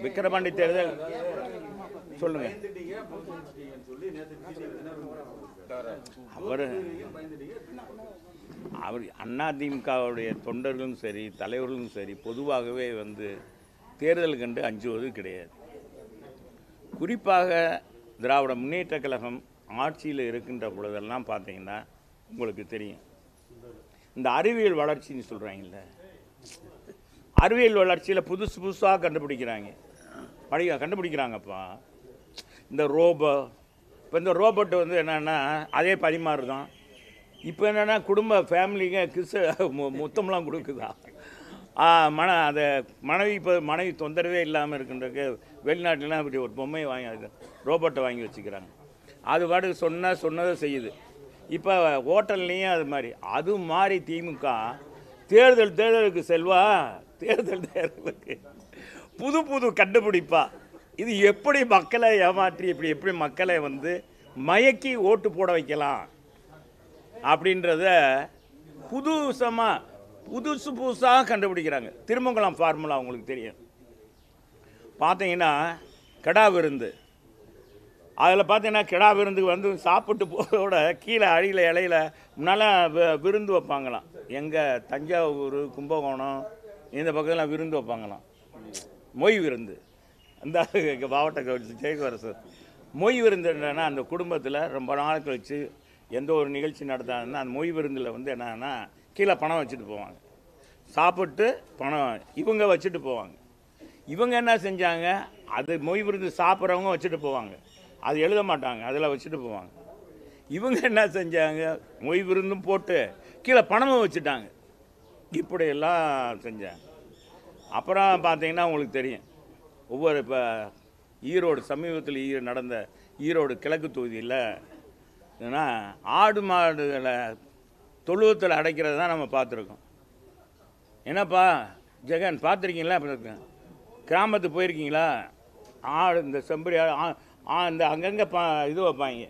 விக்கிரவாண்டி தேர்தல் சொல்லுங்க அவர் அவர் அதிமுகவுடைய தொண்டர்களும் சரி தலைவர்களும் சரி பொதுவாகவே வந்து தேர்தல் கண்டு அஞ்சுவது கிடையாது குறிப்பாக திராவிட முன்னேற்ற கழகம் ஆட்சியில் இருக்கின்ற பொழுதெல்லாம் பார்த்தீங்கன்னா உங்களுக்கு தெரியும் இந்த அறிவியல் வளர்ச்சின்னு சொல்கிறாங்கல்ல அறிவியல் வளர்ச்சியில் புதுசு புதுசாக கண்டுபிடிக்கிறாங்க படி கண்டுபிடிக்கிறாங்கப்பா இந்த ரோபோ இப்போ இந்த ரோபோட் வந்து என்னென்னா அதே பரிமாறு தான் இப்போ என்னென்னா குடும்ப ஃபேமிலிங்க கிஸ் மொத்தம்லாம் கொடுக்குதா ஆ, மன அதை மனைவி இப்போ மனைவி தொந்தரவே இல்லாமல் இருக்கின்றதுக்கு வெளிநாட்டுலாம் இப்படி ஒரு பொம்மையை வாங்கி அது ரோபோட்டை வாங்கி வச்சுக்கிறாங்க அது பாட்டுக்கு சொன்ன சொன்னதை செய்யுது இப்போ ஹோட்டல்லையும் அது மாதிரி அது மாதிரி திமுக தேர்தல் தேர்தலுக்கு செல்வா தேர்தல் தேர்தலுக்கு புது புது கண்டுபிடிப்பா இது எப்படி மக்களை ஏமாற்றி இப்படி எப்படி மக்களை வந்து மயக்கி ஓட்டு போட வைக்கலாம் அப்படின்றத புதுசமாக புதுசு புதுசாக கண்டுபிடிக்கிறாங்க திருமங்கலம் ஃபார்முலா உங்களுக்கு தெரியும் பார்த்தீங்கன்னா கிடா விருந்து அதில் பார்த்தீங்கன்னா கிடா விருந்துக்கு வந்து சாப்பிட்டு போகிறதோட கீழே அடியில் இலையில முன்னால் வி- விருந்து வைப்பாங்களாம் எங்கள் தஞ்சாவூர் கும்பகோணம் இந்த பக்கம்லாம் விருந்து வைப்பாங்களாம் மொய் விருந்து அந்த எங்க மாவட்ட கவுன்சில் ஜெயகுவரசர் மொய் விருந்து என்னன்னா அந்த குடும்பத்தில் ரொம்ப நாள் கழிச்சு எந்த ஒரு நிகழ்ச்சி நடத்தாங்கன்னா அந்த மொய் விருந்தில் வந்து என்னன்னா கீழே பணம் வச்சுட்டு போவாங்க சாப்பிட்டு பணம் இவங்க வச்சுட்டு போவாங்க இவங்க என்ன செஞ்சாங்க அது மொய் விருந்து சாப்பிட்றவங்க வச்சுட்டு போவாங்க அது எழுத மாட்டாங்க அதில் வச்சுட்டு போவாங்க இவங்க என்ன செஞ்சாங்க மொய் விருந்தும் போட்டு கீழே பணமும் வச்சுட்டாங்க இப்படியெல்லாம் செஞ்சாங்க அப்புறம் பார்த்தீங்கன்னா உங்களுக்கு தெரியும் ஒவ்வொரு இப்போ ஈரோடு சமீபத்தில் ஈ நடந்த ஈரோடு கிழக்கு தொகுதியில் ஏன்னா ஆடு மாடுகளை தொழுவத்தில் அடைக்கிறது தான் நம்ம பார்த்துருக்கோம் என்னப்பா ஜெகன் பார்த்துருக்கீங்களா அப்படி கிராமத்துக்கு போயிருக்கீங்களா ஆடு இந்த செம்பரி ஆடு, ஆ ஆ இந்த அங்கங்கே பா இது வைப்பாங்க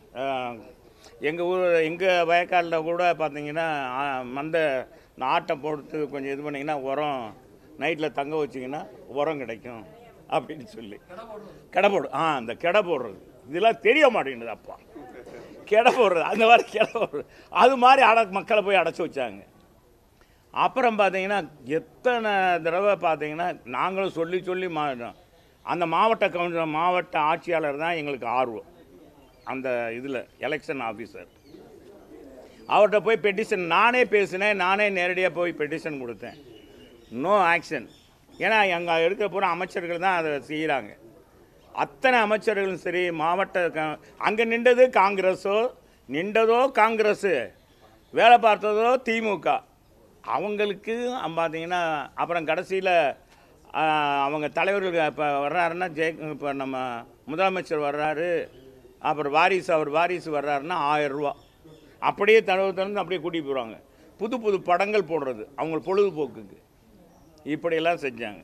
எங்கள் ஊர் எங்கள் வயக்காட்டில் கூட பார்த்தீங்கன்னா ஆ, மந்தை இந்த ஆட்டை போட்டு கொஞ்சம் இது பண்ணிங்கன்னா உரம் நைட்டில் தங்க வச்சிங்கன்னா உரம் கிடைக்கும் அப்படின்னு சொல்லி கடை போடு ஆ அந்த கடை போடுறது இதெல்லாம் தெரிய மாட்டேங்குது அப்பா கடை போடுறது அந்த மாதிரி கடை போடுறது அது மாதிரி அட மக்களை போய் அடைச்சி வச்சாங்க அப்புறம் பார்த்தீங்கன்னா எத்தனை தடவை பார்த்தீங்கன்னா நாங்களும் சொல்லி சொல்லி மாறினோம் அந்த மாவட்ட கவுன்சிலர் மாவட்ட ஆட்சியாளர் தான் எங்களுக்கு ஆர்வம் அந்த இதில் எலெக்ஷன் ஆஃபீஸர் அவர்கிட்ட போய் பெட்டிஷன் நானே பேசினேன் நானே நேரடியாக போய் பெட்டிஷன் கொடுத்தேன் நோ ஆக்ஷன் ஏன்னா அங்கே இருக்கிற பூரா அமைச்சர்கள் தான் அதை செய்கிறாங்க அத்தனை அமைச்சர்களும் சரி மாவட்ட க அங்கே நின்றது காங்கிரஸோ நின்றதோ காங்கிரஸு வேலை பார்த்ததோ திமுக அவங்களுக்கு அம் பார்த்தீங்கன்னா அப்புறம் கடைசியில் அவங்க தலைவர்கள் இப்போ வர்றாருன்னா ஜெய இப்போ நம்ம முதலமைச்சர் வர்றாரு அப்புறம் வாரிசு அவர் வாரிசு வர்றாருன்னா ஆயிரம் ரூபா அப்படியே தடவு திறந்து அப்படியே கூட்டிட்டு போயிடுவாங்க புது புது படங்கள் போடுறது அவங்க பொழுதுபோக்குக்கு இப்படியெல்லாம் செஞ்சாங்க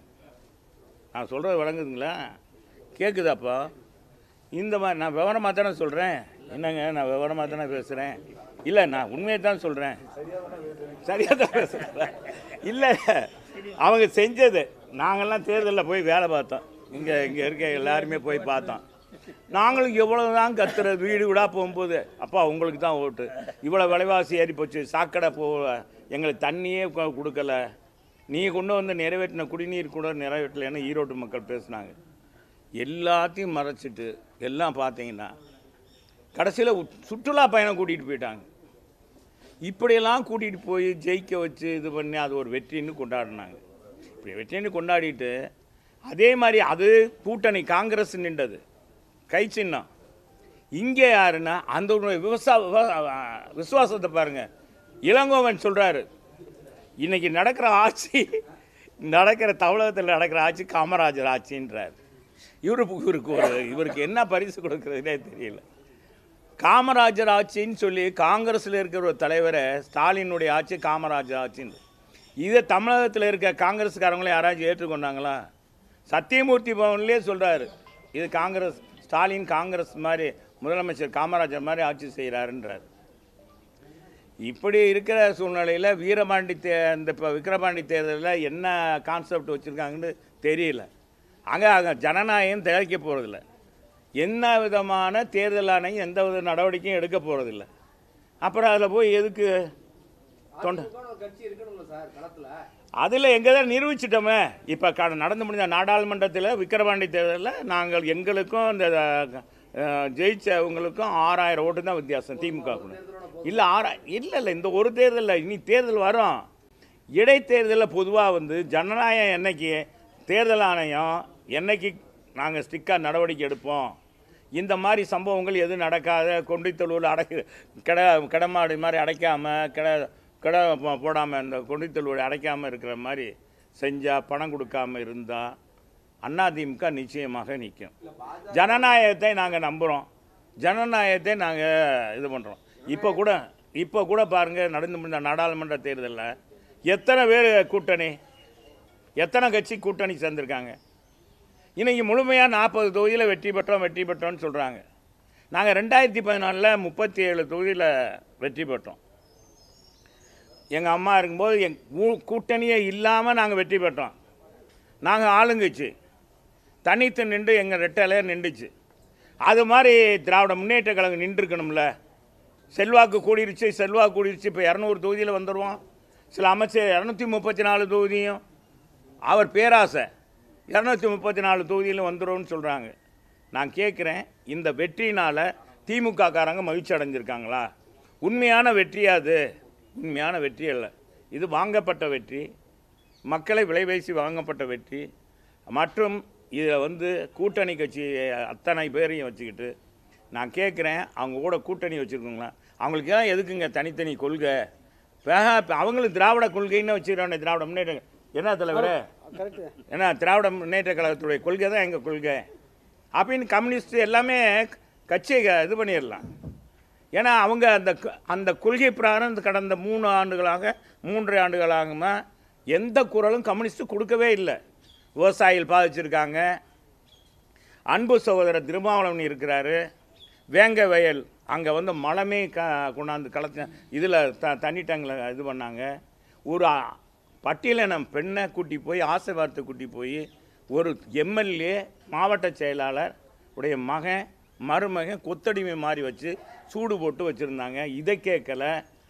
நான் சொல்கிறது விளங்குதுங்களா கேட்குதாப்பா இந்த மாதிரி நான் விவரமாக தானே சொல்கிறேன் என்னங்க நான் விவரமாக தானே பேசுகிறேன் இல்லை நான் உண்மையை தான் சொல்கிறேன் சரியாக தான் பேசுகிறேன் இல்லை அவங்க செஞ்சது நாங்கள்லாம் தேர்தலில் போய் வேலை பார்த்தோம் இங்கே இங்கே இருக்க எல்லாருமே போய் பார்த்தோம் நாங்களும் எவ்வளோ தான் கத்துறது வீடு வீடாக போகும்போது அப்பா உங்களுக்கு தான் ஓட்டு இவ்வளோ விலைவாசி ஏறி போச்சு சாக்கடை போ எங்களுக்கு தண்ணியே கொ- கொடுக்கல நீ கொண்டு வந்து நிறைவேற்றின குடிநீர் கூட நிறைவேற்றலைன்னு ஈரோட்டு மக்கள் பேசுனாங்க எல்லாத்தையும் மறைச்சிட்டு எல்லாம் பார்த்தீங்கன்னா கடைசியில் சுற்றுலா பயணம் கூட்டிகிட்டு போயிட்டாங்க இப்படியெல்லாம் கூட்டிகிட்டு போய் ஜெயிக்க வச்சு இது பண்ணி அது ஒரு வெற்றின்னு கொண்டாடினாங்க இப்படி வெற்றின்னு கொண்டாடிட்டு அதே மாதிரி அது கூட்டணி காங்கிரஸ் நின்றது கை சின்னம் இங்கே யாருன்னா அந்த ஒரு விவசா விவ- விசுவாசத்தை பாருங்க இளங்கோவன் சொல்கிறாரு இன்னைக்கு நடக்கிற ஆட்சி நடக்கிற தமிழகத்தில் நடக்கிற ஆட்சி காமராஜர் ஆட்சின்றார் இவரு இவருக்கு ஒரு இவருக்கு என்ன பரிசு கொடுக்குறதுனே தெரியல காமராஜர் ஆட்சின்னு சொல்லி காங்கிரஸில் இருக்கிற ஒரு தலைவரை ஸ்டாலினுடைய ஆட்சி காமராஜர் ஆட்சின்னு இதை தமிழகத்தில் இருக்க காங்கிரஸ்காரங்களே யாராச்சும் ஏற்றுக்கொண்டாங்களா சத்தியமூர்த்தி பவன்லேயே சொல்கிறாரு இது காங்கிரஸ் ஸ்டாலின் காங்கிரஸ் மாதிரி முதலமைச்சர் காமராஜர் மாதிரி ஆட்சி செய்கிறாருன்றார் இப்படி இருக்கிற சூழ்நிலையில் வீரபாண்டி தே இந்த இப்போ விக்கிரபாண்டி தேர்தலில் என்ன கான்செப்ட் வச்சுருக்காங்கன்னு தெரியல அங்கே அங்கே ஜனநாயகம் திளைக்க போகிறதில்ல என்ன விதமான தேர்தல் ஆணையம் எந்த வித நடவடிக்கையும் எடுக்க போகிறதில்ல அப்புறம் அதில் போய் எதுக்கு தொண்டை அதிமுகன்னு ஒரு கட்சி இருக்கணும்ல சார் களத்துல அதில் எங்கே தான் நிரூபிச்சிட்டோமே இப்போ க நடந்து முடிஞ்ச நாடாளுமன்றத்தில் விக்கிரவாண்டி தேர்தலில் நாங்கள் எங்களுக்கும் இந்த அஹ், ஜெயிச்சவங்களுக்கும் ஆறாயிரம் ஓட்டு தான் வித்தியாசம் திமுக இல்லை ஆறா இல்லை இல்லை இந்த ஒரு தேர்தலில் இனி தேர்தல் வரும் இடைத்தேர்தலில் பொதுவாக வந்து ஜனநாயகம் என்னைக்கு தேர்தல் ஆணையம் என்னைக்கு நாங்கள் ஸ்ட்ரிக்டாக நடவடிக்கை எடுப்போம் இந்த மாதிரி சம்பவங்கள் எதுவும் நடக்காத கொண்டித்தொழுவில் அடைக்க கிட கிடமாடு மாதிரி அடைக்காமல் கிட கிட போ- போடாமல் இந்த கொண்டித்தொழுவில் அடைக்காமல் இருக்கிற மாதிரி செஞ்சால் பணம் கொடுக்காம இருந்தால் அதிமுக நிச்சயமாக நிற்கும் ஜனநாயகத்தை நாங்கள் நம்புகிறோம் ஜனநாயகத்தை நாங்கள் இது பண்ணுறோம் இப்போ கூட இப்போ கூட பாருங்கள் நடந்து முடிந்த நாடாளுமன்ற தேர்தலில் எத்தனை பேர் கூட்டணி எத்தனை கட்சி கூட்டணி சேர்ந்துருக்காங்க இன்னைக்கு முழுமையாக நாற்பது தொகுதியில் வெற்றி பெற்றோம் வெற்றி பெற்றோம்னு சொல்கிறாங்க நாங்கள் ரெண்டாயிரத்தி பதினாலில் முப்பத்தி ஏழு தொகுதியில் வெற்றி பெற்றோம் எங்கள் அம்மா இருக்கும்போது எங் ஊ- கூட்டணியே இல்லாமல் நாங்கள் வெற்றி பெற்றோம் நாங்கள் ஆளுங்கட்சி தனித்து நின்று எங்கள் ரெட்டையில நின்றுச்சு அது மாதிரி திராவிட முன்னேற்ற கழகம் நின்றுருக்கணும்ல செல்வாக்கு கூடிருச்சு செல்வாக்கு கூடிருச்சு இப்போ இரநூறு தொகுதியில் வந்துடுவோம் சில அமைச்சர் இரநூத்தி முப்பத்தி நாலு தொகுதியும் அவர் பேராசை இரநூத்தி முப்பத்தி நாலு தொகுதியில் வந்துடும்னு சொல்கிறாங்க நான் கேட்குறேன் இந்த வெற்றினால் திமுக காரங்க மகிழ்ச்சி அடைஞ்சிருக்காங்களா உண்மையான வெற்றியா அது உண்மையான வெற்றி அல்ல இது வாங்கப்பட்ட வெற்றி மக்களை விலைபேசி வாங்கப்பட்ட வெற்றி மற்றும் இதில் வந்து கூட்டணி கட்சி அத்தனை பேரையும் வச்சுக்கிட்டு நான் கேட்குறேன் அவங்க கூட கூட்டணி வச்சுருக்கோங்களா அவங்களுக்கு ஏன் எதுக்குங்க தனித்தனி கொள்கை வேக அவங்களும் திராவிட கொள்கைன்னு வச்சுக்கிறாங்க திராவிட முன்னேற்ற என்ன தலைவர் கரெக்ட் ஏன்னா திராவிட முன்னேற்ற கழகத்துடைய கொள்கை தான் எங்கள் கொள்கை அப்படின்னு கம்யூனிஸ்ட் எல்லாமே கட்சியை க- இது பண்ணிடலாம் ஏன்னா அவங்க அந்த க- அந்த கொள்கை பிரகாரம் இந்த கடந்த மூணு ஆண்டுகளாக மூன்றரை ஆண்டுகளாகமா எந்த குரலும் கம்யூனிஸ்ட் கொடுக்கவே இல்லை விவசாயிகள் பாதிச்சிருக்காங்க அன்பு சகோதரர் திருமாவளவன் இருக்கிறாரு வேங்க வயல் அங்கே வந்து மலமே க கொண்டாந்து கலத்த இதில் த தண்ணி டேங்கில் இது பண்ணாங்க ஒரு அ- பட்டியலினம் பெண்ணை கூட்டி போய் ஆசை வார்த்தை கூட்டி போய் ஒரு எம்எல்ஏ மாவட்ட செயலாளர் உடைய மகன் மருமகன் கொத்தடிமை மாதிரி வச்சு சூடு போட்டு வச்சுருந்தாங்க இதை கேட்கல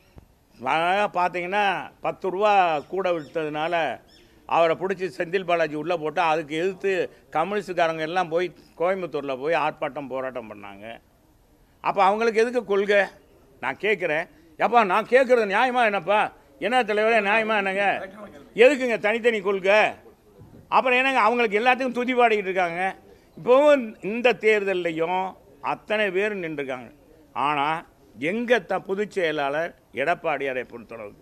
வ- பார்த்தீங்கன்னா பத்து ரூபா கூட விட்டதுனால அவரை பிடிச்சி செந்தில் பாலாஜி உள்ளே போட்டு அதுக்கு எதிர்த்து கம்யூனிஸ்டுக்காரங்க எல்லாம் போய் கோயம்புத்தூரில் போய் ஆர்ப்பாட்டம் போராட்டம் பண்ணாங்க அப்போ அவங்களுக்கு எதுக்கு கொள்கை நான் கேட்குறேன் ஏப்பா நான் கேட்குறது நியாயமா என்னப்பா என்ன தலைவரே நியாயமா என்னங்க எதுக்குங்க தனித்தனி கொள்கை அப்புறம் என்னங்க அவங்களுக்கு எல்லாத்துக்கும் துதி பாடிக்கிட்டு இருக்காங்க இப்போவும் இந்த தேர்தல்லையும் அத்தனை பேர் நின்றுருக்காங்க ஆனால் எங்கள் த பொதுச் செயலாளர் எடப்பாடியாரை பொறுத்தளவுக்கு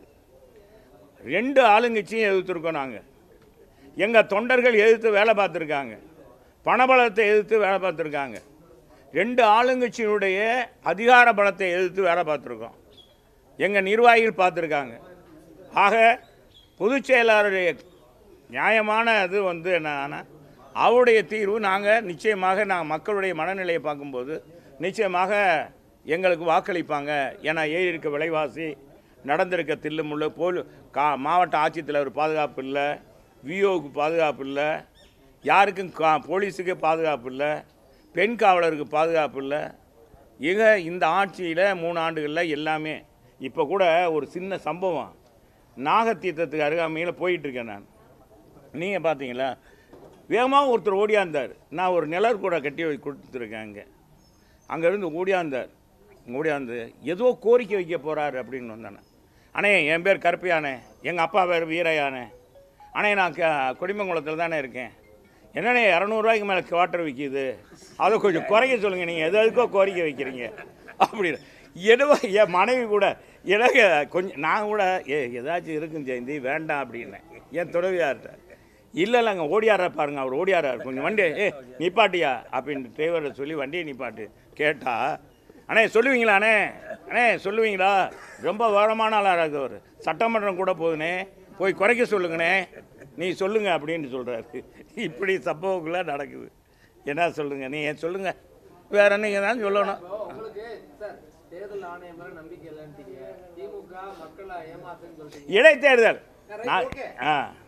ரெண்டு ஆளுங்கட்சியும் எதிர்த்துருக்கோம் நாங்கள் எங்கள் தொண்டர்கள் எதிர்த்து வேலை பார்த்துருக்காங்க பணபலத்தை எதிர்த்து வேலை பார்த்துருக்காங்க ரெண்டு ஆளுங்கட்சியினுடைய அதிகார பலத்தை எதிர்த்து வேலை பார்த்துருக்கோம் எங்கள் நிர்வாகிகள் பார்த்துருக்காங்க ஆக பொதுச் செயலாளருடைய நியாயமான இது வந்து என்னன்னா அவருடைய தீர்வு நாங்கள் நிச்சயமாக நாங்கள் மக்களுடைய மனநிலையை பார்க்கும்போது நிச்சயமாக எங்களுக்கு வாக்களிப்பாங்க ஏன்னா ஏறி இருக்க விலைவாசி நடந்திருக்க தில்லுமுள்ளு போல் கா மாவட்ட ஆட்சித்தலைவர் பாதுகாப்பு இல்லை விஓவுக்கு பாதுகாப்பு இல்லை யாருக்கும் கா போலீஸுக்கு பாதுகாப்பு இல்லை பெண் காவலருக்கு பாதுகாப்பு இல்லை இக இந்த ஆட்சியில் மூணு ஆண்டுகளில் எல்லாமே இப்போ கூட ஒரு சின்ன சம்பவம் நாகத்தீர்த்தத்துக்கு அருகாமையில் போயிட்டுருக்கேன் நான் நீங்கள் பார்த்தீங்களா வேகமாக ஒருத்தர் ஓடியாந்தார் நான் ஒரு நிழல் கூட கட்டி வை- கொடுத்துருக்கேன் அங்கே அங்கேருந்து ஓடியாந்தார் ஓடியாந்து ஏதோ கோரிக்கை வைக்க போகிறாரு அப்படின்னு வந்தானே அண்ணே என் பேர் கருப்பையானே எங்கள் அப்பா பேர் வீரையானே அண்ணே நான் க கொடிமங்குளத்தில் தானே இருக்கேன் என்னண்ணே இரநூறுவாய்க்கு மேலே குவார்ட்டர் விற்கிது அதை கொஞ்சம் குறைக்க சொல்லுங்கள் நீங்கள் எது எதுக்கோ கோரிக்கை வைக்கிறீங்க அப்படின்னு என்னவோ என் மனைவி கூட எனக்கு கொஞ்சம் நான் கூட ஏ ஏதாச்சும் இருக்கும் ஜெயந்தி வேண்டாம் அப்படின்னேன் என் துறவியார்கிட்ட இல்லை இல்லைங்க ஓடியாரா பாருங்க அவர் ஓடியாரார் கொஞ்சம் வண்டி ஏ நிப்பாட்டியா அப்படின்னு டிரைவரை சொல்லி வண்டியை நிப்பாட்டு கேட்டா அண்ணே சொல்லுவீங்களா அண்ணே அண்ணே சொல்லுவீங்களா ரொம்ப விவரமான ஆளாக இருக்கவர் சட்டமன்றம் கூட போகுதுண்ணே போய் குறைக்க சொல்லுங்கண்ணே நீ சொல்லுங்க அப்படின்னு சொல்கிறாரு இப்படி சம்பவங்களாம் நடக்குது என்ன சொல்லுங்க நீ சொல்லுங்க வேற நீங்கள் தான் சொல்லணும் இப்போ உங்களுக்கு சார் தேர்தல் ஆணையம் மேல நம்பிக்கை இல்லைன்னு திமுக மக்களை ஏமாத்துன்னு சொல்றீங்க இடைத்தேர்தல் Right, நான் okay. ஆ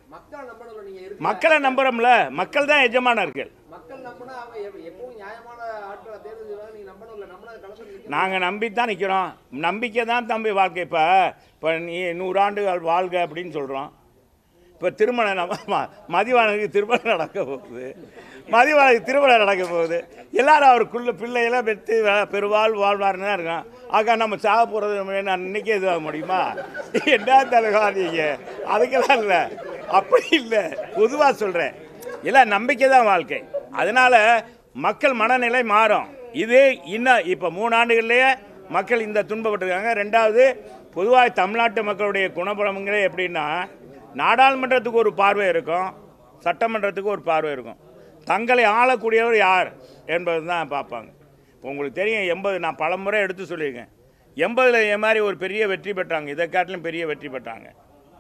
மக்களை நம்பணும்ல நீங்க இருக்கு மக்களை நம்புறோம்ல மக்கள் தான் எஜமானர்கள் மக்கள் நம்பினா அவங்க எப்- எப்பவும் நியாயமான ஆட்களை தேர்வு செய்வாங்க நீங்க நம்பணும்ல நம்பினா களத்தில் நிக்க நாங்கள் நம்பி தான் நிற்கிறோம் நம்பிக்கை தான் தம்பி வாழ்க்கை இப்போ இப்போ நீ நூறாண்டுகள் வாழ்க அப்படின்னு சொல்கிறோம் இப்போ திருமணம் நம்ம ம- மதிவானுக்கு திருமணம் நடக்க போகுது மதிவானுக்கு திருமணம் நடக்க போகுது எல்லாரும் அவருக்குள்ள பிள்ளையெல்லாம் பெற்று வ- பெருவாழ் வாழ்வார்னு தான் இருக்கான் ஆகா நம்ம சாக போகிறது நான் இன்னைக்கே இதுவாக முடியுமா என்ன தலைவா நீங்கள் அதுக்கெல்லாம் இல்லை அப்படி இல்லை பொதுவாக சொல்கிறேன் எல்லாம் நம்பிக்கை தான் வாழ்க்கை அதனால மக்கள் மனநிலை மாறும் இது இன்னும் இப்போ மூணு ஆண்டுகள்லேயே மக்கள் இந்த துன்பப்பட்டிருக்காங்க ரெண்டாவது பொதுவாக தமிழ்நாட்டு மக்களுடைய குணபலங்களே எப்படின்னா நாடாளுமன்றத்துக்கு ஒரு பார்வை இருக்கும் சட்டமன்றத்துக்கு ஒரு பார்வை இருக்கும் தங்களை ஆளக்கூடியவர் யார் என்பது தான் பார்ப்பாங்க இப்போ உங்களுக்கு தெரியும் எண்பது நான் பலமுறை எடுத்து சொல்லியிருக்கேன் எண்பதில் இதே மாதிரி ஒரு பெரிய வெற்றி பெற்றாங்க இதை காட்டிலும் பெரிய வெற்றி பெற்றாங்க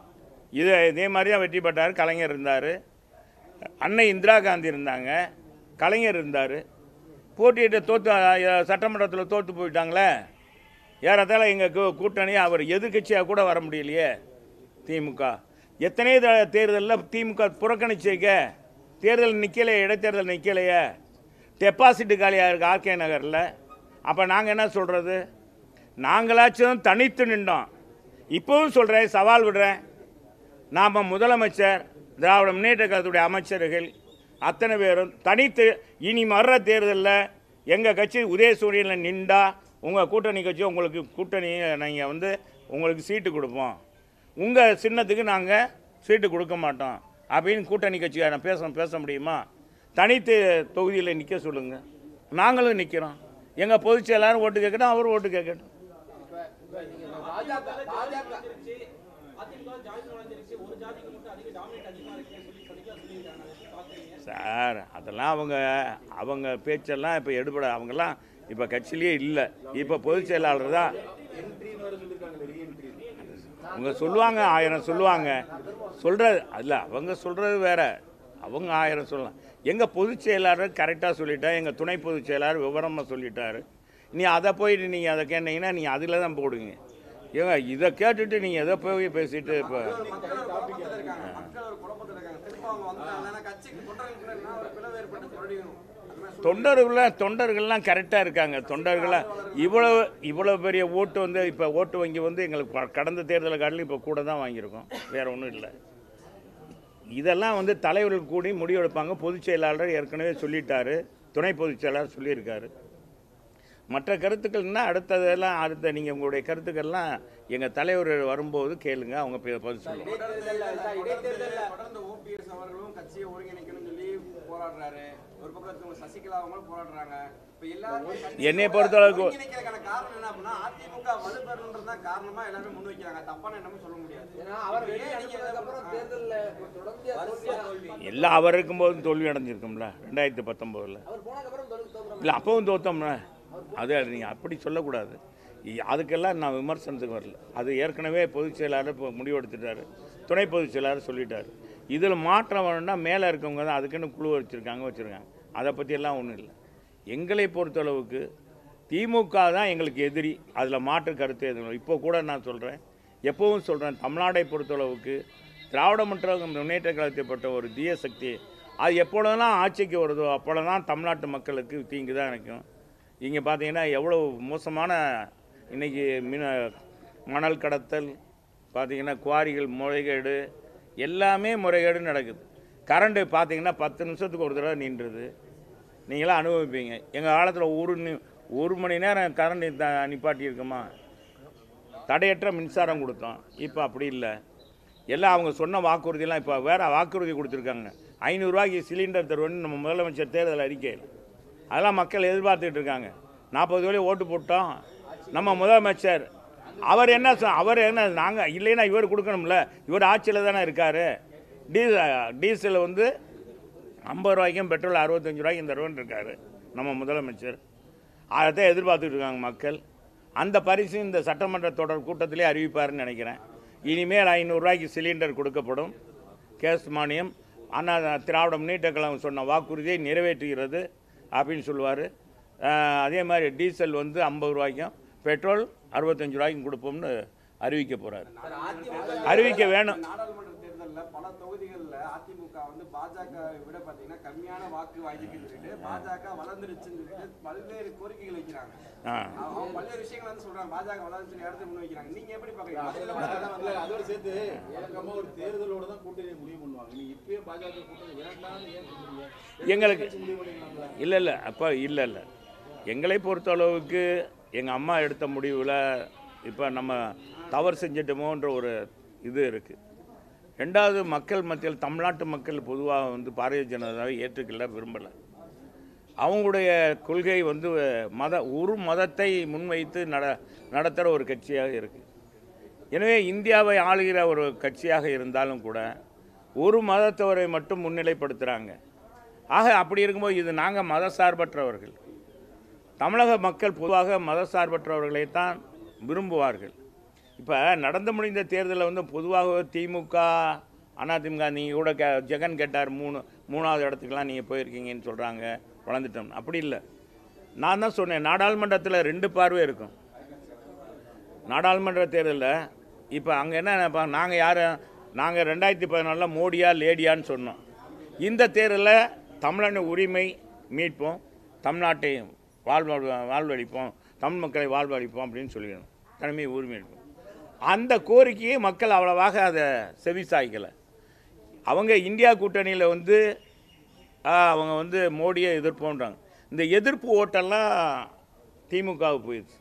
இது இதே மாதிரி தான் வெற்றி பெற்றார் கலைஞர் இருந்தார் அன்னை இந்திரா காந்தி இருந்தாங்க கலைஞர் இருந்தார் போட்டியிட்டு தோற்று சட்டமன்றத்தில் தோற்று போயிட்டாங்களே ஏறத்தாழ எங்கள் கூட்டணி அவர் எதிர்க்கட்சியாக கூட வர முடியலையே திமுக எத்தனை த- தேர்தலில் திமுக புறக்கணிச்சிருக்க தேர்தல் நிற்கலையே இடைத்தேர்தல் நிற்கலையே டெபாசிட் காலியாக இருக்குது ஆர்கே நகரில் அப்போ நாங்கள் என்ன சொல்கிறது நாங்களாச்சும் தனித்து நின்றோம் இப்போவும் சொல்கிறேன் சவால் விடுறேன் நாம் முதலமைச்சர் திராவிட முன்னேற்ற கழகத்துடைய அமைச்சர்கள் அத்தனை பேரும் தனித்து இனி வர்ற தேர்தலில் எங்கள் கட்சி உதயசூரியனில் நின்றா உங்கள் கூட்டணி கட்சி உங்களுக்கு கூட்டணி நீங்கள் வந்து உங்களுக்கு சீட்டு கொடுப்போம் உங்கள் சின்னத்துக்கு நாங்கள் சீட்டு கொடுக்க மாட்டோம் அப்படின்னு கூட்டணி கட்சிக்காரன் பேச பேச முடியுமா தனித்து தொகுதியில் நிற்க சொல்லுங்கள் நாங்களும் நிற்கிறோம் எங்கள் பொதுச் செயலாளர் ஓட்டு கேட்கட்டும் அவர் ஓட்டு கேட்கட்டும் இப்ப இப்ப நீங்க இப்ப பாஜக பாஜக அதிமுக ஜாதி நுழைஞ்சிருச்சு ஒரு ஜாதிக்கு மட்டும் அதிக டாமினேட் அதிகமா இருக்குன்னு சொல்லி சொல்லிக்கலாம் சொல்லியிருக்காங்க அதை எப்படி பாக்குறீங்க சார் அதெல்லாம் அவங்க அவங்க பேச்செல்லாம் இப்போ எடுபட அவங்கெல்லாம் இப்போ கட்சியிலேயே இல்லை இப்போ பொதுச் செயலாளர் தான் அவங்க சொல்லுவாங்க ஆயிரம் சொல்லுவாங்க சொல்கிறது அல்ல அவங்க சொல்கிறது வேற அவங்க ஆயிரம் சொல்லலாம் எங்கள் பொதுச் செயலாளர் கரெக்டாக சொல்லிட்டா எங்கள் துணை பொதுச் செயலாளர் விவரமாக சொல்லிட்டாரு நீ அதை போயிட்டு நீங்கள் அதை கேட்டீங்கன்னா நீங்கள் அதில் தான் போடுவீங்க ஏங்க இதை கேட்டுட்டு நீங்கள் எதை போய் பேசிட்டு இப்போ மக்கள் ஒரு குழப்பத்துல இருக்காங்க மக்கள் ஒரு குழப்பத்துல இருக்காங்க திரும்ப அவங்க வந்தாங்கன்னா கட்சிக்கு தொண்டர்களுக்கு என்ன ஒரு பிளவு ஏற்பட்டு மறுபடியும் அது மாதிரி தொண்டர்கள தொண்டர்கள்லாம் கரெக்டாக இருக்காங்க தொண்டர்கள்லாம் இவ்வளோ இவ்வளோ பெரிய ஓட்டு வந்து இப்போ ஓட்டு வங்கி வந்து எங்களுக்கு ப- கடந்த தேர்தலை காட்டிலும் இப்போ கூட தான் வாங்கியிருக்கோம் வேற ஒன்றும் இல்லை இதெல்லாம் வந்து தலைவர்கள் கூடி முடிவெடுப்பாங்க பொதுச் செயலாளர் ஏற்கனவே சொல்லிட்டாரு துணை பொதுச் செயலாளர் சொல்லியிருக்காரு மற்ற கருத்துக்கள்னா அடுத்ததெல்லாம் அடுத்த நீங்கள் உங்களுடைய கருத்துக்கள்லாம் எங்கள் தலைவர் வரும்போது கேளுங்க அவங்க பே- பதில் சொல்லுவாங்க இடைத்தேர்தல்ல சார், இடைத்தேர்தல்ல தொடர்ந்து ஓபிஎஸ் அவர்களும் கட்சியை ஒருங்கிணைக்கணும்னு சொல்லி போராடுறாரு ஒரு பக்கம் இருக்கவங்க சசிகலா அவங்களும் போராடுறாங்க இப்ப எல்லாருமே கட்சியை என்னைய பொறுத்தளவுக்கு- ஒருங்கிணைக்கிறதுக்கான காரணம் என்ன அப்படின்னா அதிமுக வலுப்பெறணுன்றது தான் காரணமா எல்லாரும் முன் வைக்கிறாங்க தப்பான என்னமும் சொல்ல முடியாது ஏன்னா அவர் இப்ப வெளியே ஏன் நீங்க அனுப்புனதுக்கு அப்புறம் தேர்தல்ல தொடர்ந்து தோல்வி எல்லாம் அவர் இருக்கும்போதும் தோல்வி அடைஞ்சிருக்கும்ல ரெண்டாயிரத்தி பத்தொம்போதில் அவர் போனதுக்கு அப்புறம் தோல்வி தோக்குறோம் இல்லை அப்பவும் தோத்தோம்ல அது நீங்கள் அப்படி சொல்லக்கூடாது இ- அதுக்கெல்லாம் நான் விமர்சனத்துக்கு வரல அது ஏற்கனவே பொதுச் செயலாளர் இப்போ முடிவெடுத்துட்டாரு துணை பொதுச் செயலாளர் சொல்லிட்டாரு இதில் மாற்றம் வேணும்னா மேலே இருக்கவங்க தான் அதுக்குன்னு குழு வச்சுருக்காங்க வச்சுருக்காங்க அதை பற்றியெல்லாம் ஒன்றும் இல்லை எங்களை பொறுத்தளவுக்கு திமுக தான் எங்களுக்கு எதிரி அதில் மாற்று கருத்து எதுவும் இல்லை. இப்போ கூட நான் சொல்கிறேன் எப்பவும் சொல்கிறேன் தமிழ்நாடை பொறுத்தளவுக்கு திராவிட மற்றும் முன்னேற்ற கழகத்தைப்பட்ட ஒரு தீய சக்தி அது எப்பொழுதெல்லாம் ஆட்சிக்கு வருதோ அப்பொழுதெல்லாம் தமிழ்நாட்டு மக்களுக்கு தீங்கு தான் நினைக்கும் இங்கே பார்த்தீங்கன்னா எவ்வளோ மோசமான இன்றைக்கி மின மணல் கடத்தல் பார்த்தீங்கன்னா குவாரிகள் முறைகேடு எல்லாமே முறைகேடு நடக்குது கரண்ட்டு பார்த்தீங்கன்னா பத்து நிமிஷத்துக்கு ஒரு தடவை நின்றுது நீங்களாம் அனுபவிப்பீங்க எங்கள் காலத்தில் ஒரு நி- ஒரு மணி நேரம் கரண்ட் நிப்பாட்டியிருக்கோமா தடையற்ற மின்சாரம் கொடுத்தோம் இப்போ அப்படி இல்லை எல்லாம் அவங்க சொன்ன வாக்குறுதியெல்லாம் இப்போ வேற வாக்குறுதி கொடுத்துருக்காங்க ஐநூறுரூவாய்க்கு சிலிண்டர் தருவோன்னு நம்ம முதலமைச்சர் தேர்தல் அறிக்கையில் அதெல்லாம் மக்கள் எதிர்பார்த்துட்டு இருக்காங்க நாற்பது வழி ஓட்டு போட்டோம் நம்ம முதலமைச்சர் அவர் என்ன சொ- அவர் என்ன நாங்கள் இல்லைன்னா இவர் கொடுக்கணும்ல இவர் ஆட்சியில் தானே இருக்கார் டீசல் டீசல் வந்து ஐம்பது ரூபாய்க்கும் பெட்ரோல் அறுபத்தஞ்சு ரூபாய்க்கும் தருவன் இருக்காரு நம்ம முதலமைச்சர் அதைத்தான் எதிர்பார்த்துட்டு இருக்காங்க மக்கள் அந்த பரிசு இந்த சட்டமன்ற தொடர் கூட்டத்திலே அறிவிப்பாருன்னு நினைக்கிறேன் இனிமேல் ஐநூறுரூவாய்க்கு சிலிண்டர் கொடுக்கப்படும் கேஸ் மானியம் ஆனால் திராவிட முன்னேற்ற கழகம் சொன்ன வாக்குறுதியை நிறைவேற்றுகிறது அப்படின்னு சொல்லுவார் அதே மாதிரி டீசல் வந்து ஐம்பது ரூபாய்க்கும் பெட்ரோல் அறுபத்தஞ்சு ரூபாய்க்கும் கொடுப்போம்னு அறிவிக்க போகிறாரு சார் அதிமுக அறிவிக்க வேணும் நாடாளுமன்ற தேர்தலில் தேர்தல்ல பல தொகுதிகள்ல அதிமுக வந்து பாஜக விட பாத்தீங்கன்னா கம்மியான வாக்கு வாங்கிஇருக்குன்னு சொல்லிட்டு பாஜக வளர்ந்துருச்சுன்னு சொல்லிட்டு பல்வேறு கோரிக்கைகள் வைக்கிறாங்க ஆ அவங்க பல்வேறு விஷயங்கள் வந்து சொல்றாங்க பாஜக வளர்ந்துச்சு இடத்துல முன் வைக்கிறாங்க நீங்க எப்படி பாக்குறீங்க இல்ல, அதோட சேர்த்து வழக்கமா ஒரு தேர்தலோட தான் கூட்டணி முடிவு பண்ணுவாங்க நீங்க இப்பயே பாஜக கூட்டணி வேண்டாம்னு ஏன் சொல்றீங்க எங்களுக்கு கட்சி முடிவு பண்ணிக்கலாம்ல இல்லை இல்லை அப்போ இல்லை இல்லை எங்களை பொறுத்தளவுக்கு எங்கள் அம்மா எடுத்த முடிவில் இப்போ நம்ம தவறு செஞ்சிட்டோமோன்ற ஒரு இது இருக்குது ரெண்டாவது மக்கள் மத்தியில் தமிழ்நாட்டு மக்கள் பொதுவாக வந்து பாரதிய ஜனதாவை ஏற்றுக்கல விரும்பலை அவங்களுடைய கொள்கை வந்து மத ஒரு மதத்தை முன்வைத்து நட நடத்துகிற ஒரு கட்சியாக இருக்குது எனவே இந்தியாவை ஆளுகிற ஒரு கட்சியாக இருந்தாலும் கூட ஒரு மதத்தவரை மட்டும் முன்னிலைப்படுத்துகிறாங்க ஆக அப்படி இருக்கும்போது இது நாங்கள் மதசார்பற்றவர்கள் தமிழக மக்கள் பொதுவாக மதசார்பற்றவர்களைத்தான் விரும்புவார்கள் இப்போ நடந்து முடிந்த தேர்தலில் வந்து பொதுவாக திமுக அதிமுக நீங்கள் கூட கே ஜெகன் கேட்டார் மூணு மூணாவது இடத்துக்குலாம் நீங்கள் போயிருக்கீங்கன்னு சொல்கிறாங்க வளர்ந்துட்டோம் அப்படி இல்லை நான் தான் சொன்னேன் நாடாளுமன்றத்தில் ரெண்டு பார்வை இருக்கும் நாடாளுமன்ற தேர்தலில் இப்போ அங்கே என்ன நினைப்பாங்க நாங்கள் யார் நாங்கள் ரெண்டாயிரத்தி பதினாலில் மோடியா லேடியான்னு சொன்னோம் இந்த தேர்தலில் தமிழன உரிமை மீட்போம் தமிழ்நாட்டை வாழ்வ வாழ்வழிப்போம் தமிழ் மக்களை வாழ்வழிப்போம் அப்படின்னு சொல்லிடணும் தனிமை உரிமை எடுப்போம் அந்த கோரிக்கையை மக்கள் அவ்வளவாக அதை செவிசாய்க்கலை அவங்க இந்தியா கூட்டணியில் வந்து ஆ, அவங்க வந்து மோடியை எதிர்ப்போன்றாங்க இந்த எதிர்ப்பு ஓட்டெல்லாம் திமுகவுக்கு போயிடுச்சு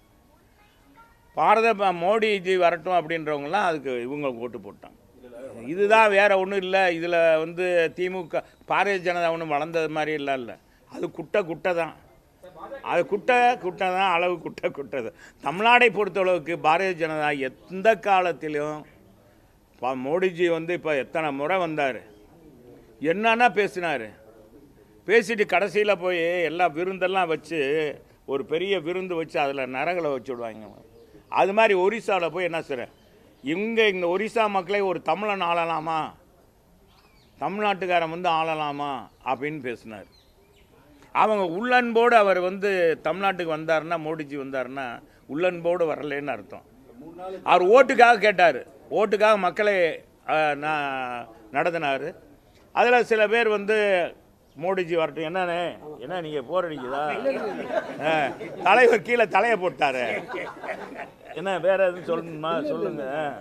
பாரத ப- மோடிஜி வரட்டும் அப்படின்றவங்கலாம் அதுக்கு இவங்க ஓட்டு போட்டாங்க இதுதான் வேற ஒன்றும் இல்லை இதில் வந்து திமுக பாரதிய ஜனதா ஒன்றும் வளர்ந்தது மாதிரி இல்லை இல்லை அது குட்டை குட்டை தான் அது குட்டை குட்டை தான் அளவு குட்டை குட்டை தான் தமிழ்நாடை பொறுத்தளவுக்கு பாரதிய ஜனதா எந்த காலத்திலும் பா மோடிஜி வந்து இப்போ எத்தனை முறை வந்தார் என்னன்னா பேசினார் பேசிட்டு கடைசியில் போய் எல்லாம் விருந்தெல்லாம் வச்சு ஒரு பெரிய விருந்து வச்சு அதில் நரகளை வச்சு விடுவாங்க அது மாதிரி ஒரிசாவில் போய் என்ன செய்ற இவங்க இந்த ஒரிசா மக்களை ஒரு தமிழன் ஆளலாமா தமிழ்நாட்டுக்காரன் வந்து ஆளலாமா அப்படின்னு பேசினார் அவங்க உள்ளன்போடு அவர் வந்து தமிழ்நாட்டுக்கு வந்தாருன்னா மோடிஜி வந்தாருன்னா உள்ளன்போடு வரலேன்னு அர்த்தம் அவர் ஓட்டுக்காக கேட்டார் ஓட்டுக்காக மக்களை அஹ், ந- நடத்தினார் அதில் சில பேர் வந்து மோடிஜி வரட்டும் என்னண்ணே என்ன நீங்கள் போர் அடிக்குதா ஆ, தலைவர் கீழே தலையை போட்டாரு என்ன வேற எதுவும் சொல்லணுமா சொல்லுங்க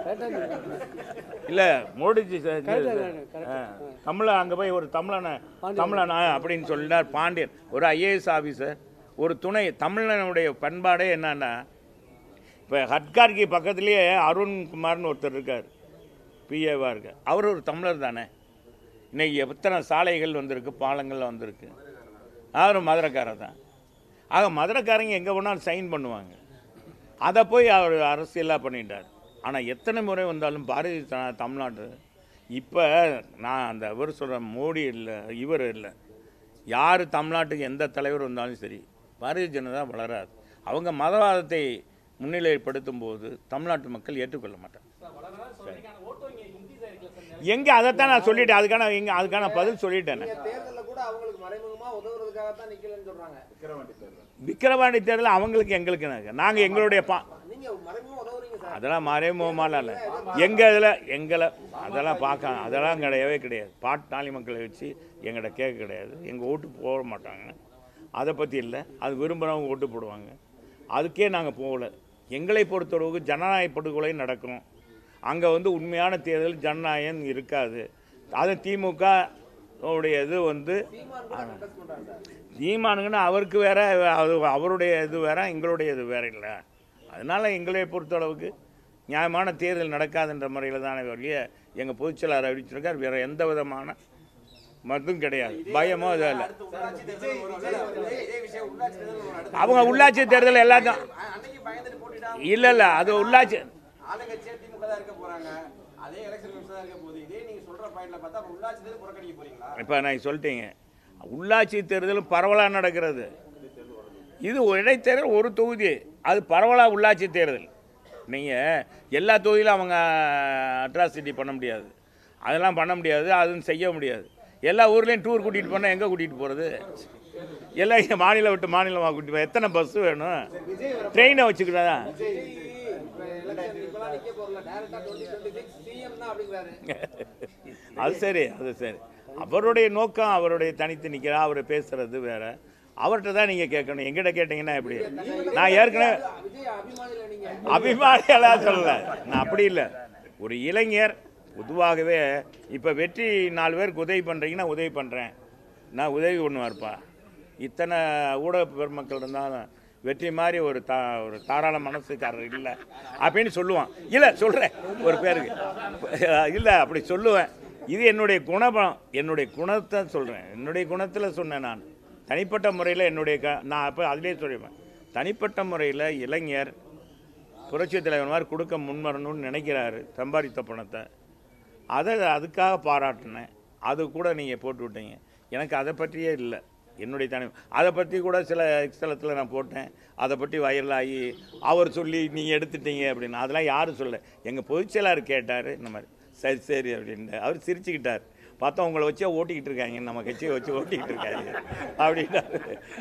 இல்லை மோடிஜி ச- ஆ, தமிழ அங்கே போய் ஒரு தமிழனை தமிழனா அப்படின்னு சொல்லினார் பாண்டியன் ஒரு ஐஏஎஸ் ஆஃபீஸர் ஒரு துணை தமிழனுடைய பண்பாடே என்னன்னா இப்போ ஹட்கார்கி பக்கத்துலேயே அருண்குமார்னு ஒருத்தர் இருக்கார் பிஏவாக இருக்கார் அவர் ஒரு தமிழர் தானே இன்னைக்கு எத்தனை சாலைகள் வந்திருக்கு பாலங்கள் வந்திருக்கு அவரும் மதுரைக்காரர் தான் ஆக மதுரைக்காரங்க எங்கே வேணாலும் சைன் பண்ணுவாங்க அதை போய் அவர் அரசியலாக பண்ணிட்டார் ஆனால் எத்தனை முறை வந்தாலும் பாரதிய ஜனதா தமிழ்நாடு இப்போ நான் அந்த இவர் சொல்கிற மோடி இல்லை இவர் இல்லை யார் தமிழ்நாட்டுக்கு எந்த தலைவர் வந்தாலும் சரி பாரதிய ஜனதா வளராது அவங்க மதவாதத்தை முன்னிலைப்படுத்தும் போது தமிழ்நாட்டு மக்கள் ஏற்றுக்கொள்ள மாட்டாங்க எங்கே அதைத்தான் நான் சொல்லிட்டேன் அதுக்கான எங்க அதுக்கான பதில் சொல்லிட்டேன் நீங்க தேர்தல்ல கூட அவங்களுக்கு மறைமுகமா உதவுறதுக்காக தான் நிக்கலன்னு சொல்றாங்க விக்கிரவாண்டி தேர்தல் அவங்களுக்கு எங்களுக்கு நாங்கள் எங்களுடைய பா நீங்க மறைமுகமா உதவுறீங்க சார் அதெல்லாம் மறைமுகமாலாம் இல்லை எங்கள் இதில் எங்களை அதெல்லாம் பார்க்க அதெல்லாம் கிடையவே கிடையாது பாட்டாளி மக்களை வச்சு எங்கள்கிட்ட கேட்க கிடையாது எங்கள் ஓட்டு போட மாட்டாங்க அதை பற்றி இல்லை அது விரும்புகிறவங்க ஓட்டு போடுவாங்க அதுக்கே நாங்கள் போகல எங்களை பொறுத்தளவுக்கு ஜனநாயக படுகொலை நடக்கும் அங்கே வந்து உண்மையான தேர்தல் ஜனநாயகம் இருக்காது அது திமுக உடைய இது வந்து சீமான் கூட கண்டஸ்ட் பண்றாங்க சார் ஈமானுங்கன்னா அவருக்கு வேற அது அவருடைய இது வேற எங்களுடைய இது வேற இல்லை அதனால எங்களை பொறுத்தளவுக்கு நியாயமான தேர்தல் நடக்காதுன்ற முறையில் தானே வழிய எங்கள் பொதுச்செயலாளர் அறிவிச்சிருக்கார் வேற எந்த விதமான மதும் கிடையாது பயமோ இதோ இல்லை அடுத்து உள்ளாட்சி தேர்தல் வரும். இதே- இதே விஷயம் உள்ளாட்சி தேர்தல் வரும். அடுத்து அவங்க உள்ளாட்சி தேர்தல் எல்லாத்தையும் அன்னைக்கு பயந்துட்டு போட்டுட்டா இல்லை இல்லை அது உள்ளாட்சி ஆளுங்கட்சியா திமுக தான் இருக்க போறாங்க அதே எலெக்ஷன் தான் இருக்க போகுது இதே நீங்க சொல்ற பாயிண்ட்ல பார்த்தா அப்ப உள்ளாட்சி தேர்தல் புறக்கணிக்க போறீங்களா இப்போ நான் சொல்லிட்டீங்க உள்ளாட்சி தேர்தல் பரவலாக நடக்கிறது இது ஒரு இடைத்தேர்தல் ஒரு தொகுதி அது பரவலாக உள்ளாட்சி தேர்தல் நீங்கள் எல்லா தொகுதியிலும் அவங்க அட்ராசிட்டி பண்ண முடியாது அதெல்லாம் பண்ண முடியாது அதுவும் செய்ய முடியாது எல்லா ஊர்லேயும் டூர் கூட்டிகிட்டு போனால் எங்கே கூட்டிகிட்டு போகிறது எல்லாம் இங்கே மாநிலம் விட்டு மாநிலமாக கூட்டிட்டு போய் எத்தனை பஸ்ஸு வேணும் ட்ரெயினை வச்சுக்கிட்டா இப்ப எலெக்ஷன் இப்பெல்லாம் நிக்க போறல டைரக்டா டுவெண்ட்டி டுவெண்ட்டி சிக்ஸ் சிஎம் தான் அப்படிங்கிறாரு அது சரி அது சரி அவருடைய நோக்கம் அவருடைய தனித்து நிற்கிறா அவர் பேசுறது வேற அவர்கிட்ட தான் நீங்கள் கேட்கணும் எங்கிட்ட கேட்டிங்கன்னா எப்படி நான் ஏற்கனவே விஜய் அபிமானில நீங்க அபிமானியெல்லாம் சொல்லல நான் அப்படி இல்லை ஒரு இளைஞர் பொதுவாகவே இப்போ வெற்றி நாலு பேருக்கு உதவி பண்ணுறீங்கன்னா உதவி பண்ணுறேன் நான் உதவி பண்ணுவார்ப்பா இத்தனை ஊடக பெருமக்கள் இருந்தாலும் வெற்றி மாதிரி ஒரு தா ஒரு தாராள மனசுக்காரர் இல்லை அப்படின்னு சொல்லுவான் இல்லை சொல்கிறேன் ஒரு பேருக்கு இல்லை அப்படி சொல்லுவேன் இது என்னுடைய குணபலம் என்னுடைய குணத்தை சொல்கிறேன் என்னுடைய குணத்தில் சொன்னேன் நான் தனிப்பட்ட முறையில் என்னுடைய க நான் அப்போ அதிலே சொல்லிடுவேன் தனிப்பட்ட முறையில் இளைஞர் புரட்சி தலைவர் மாதிரி கொடுக்க முன்வரணும்னு நினைக்கிறாரு சம்பாதித்த பணத்தை அதை அதுக்காக பாராட்டினேன் அது கூட நீங்கள் போட்டு விட்டீங்க எனக்கு அதை பற்றியே இல்லை என்னுடைய தனி அதை பற்றி கூட சில எக்ஸ்தலத்தில் நான் போட்டேன் அதை பற்றி வைரலாகி அவர் சொல்லி நீங்கள் எடுத்துட்டீங்க அப்படின்னு அதெல்லாம் யாரும் சொல்ல எங்கள் பொதுச்செயலாளர் கேட்டார் இந்த மாதிரி சரி சரி அப்படின்னு அவர் சிரிச்சுக்கிட்டார் பார்த்தா உங்களை வச்சே ஓட்டிக்கிட்டு இருக்காங்க நம்ம கட்சியை வச்சு ஓட்டிக்கிட்டு இருக்காங்க அப்படின்னாரு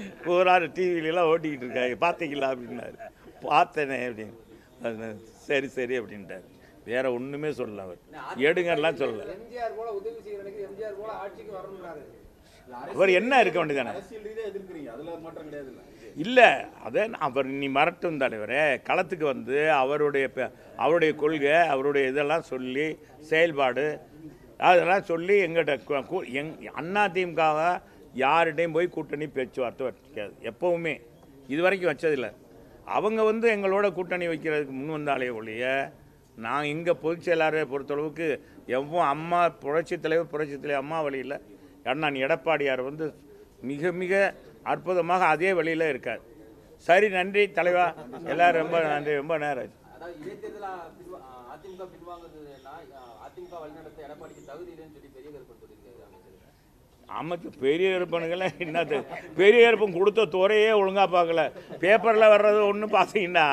ஒரு டிவிலெலாம் ஓட்டிக்கிட்டு இருக்காங்க பார்த்தீங்களா அப்படின்னாரு பார்த்தேனே அப்படின்னு அது சரி சரி அப்படின்ட்டார் வேற ஒன்றுமே சொல்லல அவர் எடுங்கலாம் சொல்லல எம்ஜிஆர் போல உதவி செய்யறதுக்கு எம்ஜிஆர் போல ஆட்சிக்கு வரணும்னாரு அவர் என்ன இருக்க வேண்டியதானே அரசியல் ரீதியா எதிர்க்கிறீங்க அதுல மாற்றம் கிடையாது இல்லை அதே அவர் நீ மறட்டும் தலைவரே களத்துக்கு வந்து அவருடைய ப- அவருடைய கொள்கை அவருடைய இதெல்லாம் சொல்லி செயல்பாடு அதெல்லாம் சொல்லி எங்கிட்ட எங் அண்ணா திமுகவை யார்கிட்டையும் போய் கூட்டணி பேச்சுவார்த்தை வச்சுக்காது எப்போவுமே இது வரைக்கும் வச்சதில்லை அவங்க வந்து எங்களோட கூட்டணி வைக்கிறதுக்கு முன் வந்தாலே ஒழிய நான் இங்கே பொதுச் செயலாளரை பொறுத்தளவுக்கு எவ்வளோ அம்மா புரட்சி தலைவர் புரட்சி தலைவர் அம்மா வழியில் அண்ணன் எடப்பாடியார் வந்து மிக மிக அற்புதமாக அதே வழியில் இருக்கார் சரி நன்றி தலைவா எல்லாரும் ரொம்ப நன்றி ரொம்ப நேரம் ஆச்சு. அதாவது இடைத்தேர்தல் பின்வா- அதிமுக பின்வாங்குதுன்னா அதிமுக வழிநடத்த எடப்பாடிக்கு தகுதி இல்லைன்னு சொல்லி பெரிய கருப்பன் சொல்லியிருக்காரு அமைச்சர் அமைச்சு பெரிய இருப்பனுங்கெல்லாம் என்னது பெரிய இருப்பம் கொடுத்த துறையே ஒழுங்காக பார்க்கல பேப்பரில் வர்றது ஒன்று பார்த்தீங்கன்னா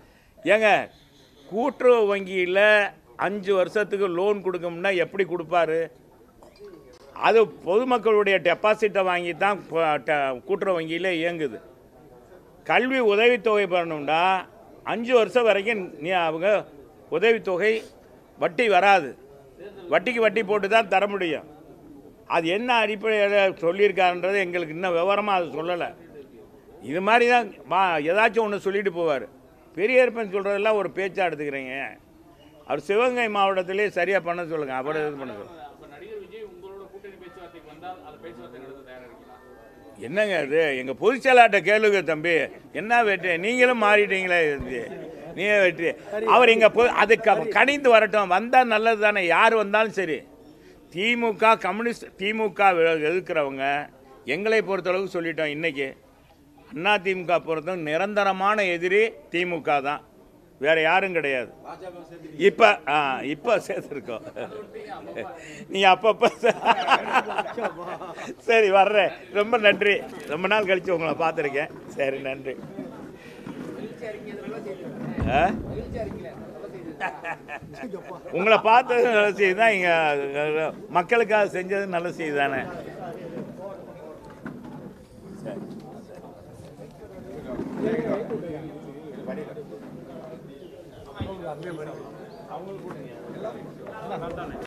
ஏங்க கூட்டுறவு வங்கியில் அஞ்சு வருஷத்துக்கு லோன் கொடுக்கணும்னா எப்படி கொடுப்பாரு அது பொதுமக்களுடைய டெபாசிட்டை வாங்கி தான் ப- ட- கூட்டுறவு வங்கியில் இயங்குது கல்வி உதவித்தொகை பெறணும்னா அஞ்சு வருஷம் வரைக்கும் நீ அவங்க உதவித்தொகை வட்டி வராது வட்டிக்கு வட்டி போட்டு தான் தர முடியும் அது என்ன அடிப்படையில் சொல்லியிருக்காருன்றது எங்களுக்கு இன்னும் விவரமாக அது சொல்லலை இது மாதிரி தான் வா ஏதாச்சும் ஒன்று சொல்லிட்டு போவார் பெரிய இருப்பன் சொல்கிறதெல்லாம் ஒரு பேச்சாக எடுத்துக்கிறீங்க அவர் சிவகங்கை மாவட்டத்திலே சரியாக பண்ண சொல்லுங்கள் அப்புறம் இது பண்ண சொல்லுங்கள் அப்ப நடிகர் விஜய் உங்களோட கூட்டணி பேச்சுவார்த்தைக்கு வந்தால் அந்த பேச்சுவார்த்தை நடத்த தயாரா இருக்கீங்களா என்னங்க அது எங்கள் பொதுச்செயலாட்ட கேளுங்க தம்பி என்ன வெற்றி நீங்களும் மாறிட்டீங்களே இது நீங்க வெற்றி அவர் இங்கே பொ அதுக்கு அவ கணிந்து வரட்டும் வந்தால் நல்லது தானே யார் வந்தாலும் சரி திமுக கம்யூனிஸ்ட் திமுக எதிர்க்கிறவங்க எங்களை பொறுத்தளவுக்கு சொல்லிட்டோம் இன்னைக்கு அண்ணா திமுக பொறுத்தவரை நிரந்தரமான எதிரி திமுக தான் வேற யாரும் கிடையாது பாஜக சேர்த்து இப்போ ஆ இப்போ சேர்த்துருக்கோம் நீ அப்பப்போ சரி வர்றேன் ரொம்ப நன்றி ரொம்ப நாள் கழிச்சு உங்களை பார்த்துருக்கேன் சரி நன்றி மகிழ்ச்சி அறிக்கைது நல்ல செய்தி ஆ? மகிழ்ச்சி அறிக்கையில நல்ல செய்தி உங்களை பார்த்தது நல்ல செய்தி தான் இங்கே மக்களுக்காக செஞ்சது நல்ல செய்தி தானே சரி